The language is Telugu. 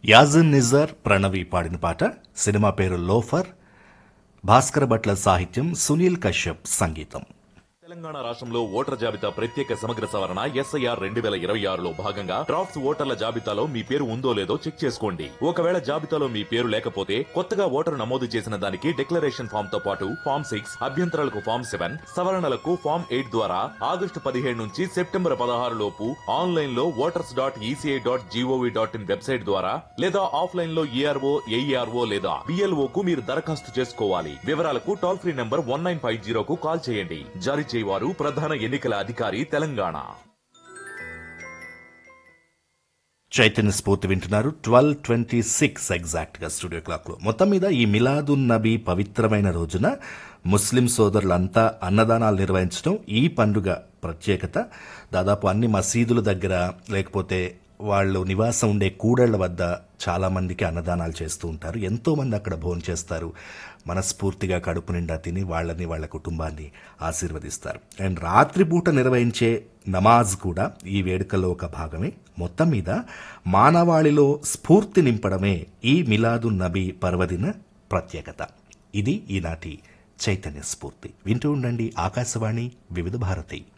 యాజిన్ నిజర్ ప్రణవి పాడిన పాట సినిమా పేరు లోఫర్ భాస్కర భట్ల సాహిత్యం సునీల్ కశ్యప్ సంగీతం తెలంగాణ రాష్ట్రంలో ఓటర్ జాబితా ప్రత్యేక సమగ్ర సవరణ ఎస్ఐఆర్ రెండు వేల ఇరవై ఆరులో భాగంగా డ్రాఫ్ట్స్ ఓటర్ల జాబితాలో మీ పేరు ఉందో లేదో చెక్ చేసుకోండి ఒకవేళ జాబితాలో మీ పేరు లేకపోతే కొత్తగా ఓటరు నమోదు చేసిన దానికి డిక్లరేషన్ ఫామ్ తో పాటు ఫామ్ సిక్స్ అభ్యంతరాలకు ఫామ్ సెవెన్ సవరణలకు ఫామ్ ఎయిట్ ద్వారా ఆగస్టు పదిహేడు నుంచి సెప్టెంబర్ పదహారు లోపు ఆన్లైన్ లో voters dot ECI dot GOV dot IN website ద్వారా లేదా ఆఫ్లైన్ లో ఈఆర్ఓ ఏఈఆర్ఓ లేదా బిఎల్ఓ కు మీరు దరఖాస్తు చేసుకోవాలి వివరాలకు toll free number one nine five జీరోకు కాల్ చేయండి జారీ చేయవారు ప్రధాన ఎన్నికల అధికారి తెలంగాణ చైతన్య స్ఫూర్తి వింటున్నారు ట్వెల్వ్ ట్వంటీ సిక్స్ ఎగ్జాక్ట్ గా స్టూడియో క్లాక్ లో మొత్తం మీద ఈ మిలాదున్ నబీ పవిత్రమైన రోజున ముస్లిం సోదరులంతా అన్నదానాలు నిర్వహించడం ఈ పండుగ ప్రత్యేకత దాదాపు అన్ని మసీదుల దగ్గర లేకపోతే వాళ్ళు నివాసం ఉండే కూడళ్ల వద్ద చాలా మందికి అన్నదానాలు చేస్తూ ఉంటారు ఎంతో మంది అక్కడ భోజనం చేస్తారు మనస్ఫూర్తిగా కడుపు నిండా తిని వాళ్ళని వాళ్ళ కుటుంబాన్ని ఆశీర్వదిస్తారు అండ్ రాత్రిపూట నిర్వహించే నమాజ్ కూడా ఈ వేడుకలో ఒక భాగమే మొత్తం మీద మానవాళిలో స్ఫూర్తి నింపడమే ఈ మిలాదు నబీ పర్వదిన ప్రత్యేకత ఇది ఈనాటి చైతన్య స్ఫూర్తి వింటూ ఉండండి ఆకాశవాణి వివిధ భారతి